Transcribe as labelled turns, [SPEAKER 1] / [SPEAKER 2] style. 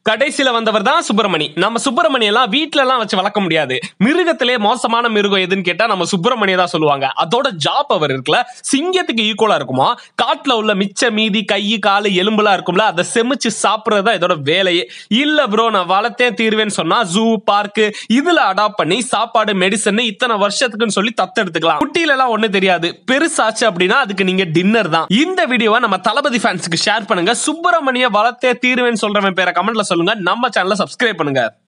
[SPEAKER 1] கடைசியில வந்தவர் தான் சுப்பிரமணி நம்ம சுப்பிரமணி எல்லாம் வீட்ல எல்லாம் வச்சு வளர்க்க முடியாது மிருகத்திலே மோசமான மிருகம் எதுன்னு கேட்டா நம்ம சுப்பிரமணிய தான் சொல்லுவாங்க அதோட ஜாப் அவர் இருக்குல்ல சிங்கத்துக்கு ஈக்குவலா இருக்குமா காட்டுல உள்ள மிச்ச மீதி கை காலு எலும்புலாம் இருக்கும்ல அதை செமிச்சு சாப்பிடுறது தான் இதோட வேலையே இல்ல ப்ரோ நான் வளர்த்தேன் தீர்வேன்னு சொன்னா ஜூ பார்க்கு இதுல அடாப்ட் பண்ணி சாப்பாடு மெடிசன் இத்தனை வருஷத்துக்குன்னு சொல்லி தத்தெடுத்துக்கலாம் குட்டியில எல்லாம் ஒண்ணு தெரியாது பெருசாச்சு அப்படின்னா அதுக்கு நீங்க டின்னர் தான் இந்த வீடியோவை நம்ம தளபதி ஃபேன்ஸுக்கு ஷேர் பண்ணுங்க சுப்பிரமணிய வளர்த்தே தீர்வேன்னு சொல்றவன் பேரை கமெண்ட்ல சொல்லுங்க நம்ம சேனலை சப்ஸ்கிரைப் பண்ணுங்க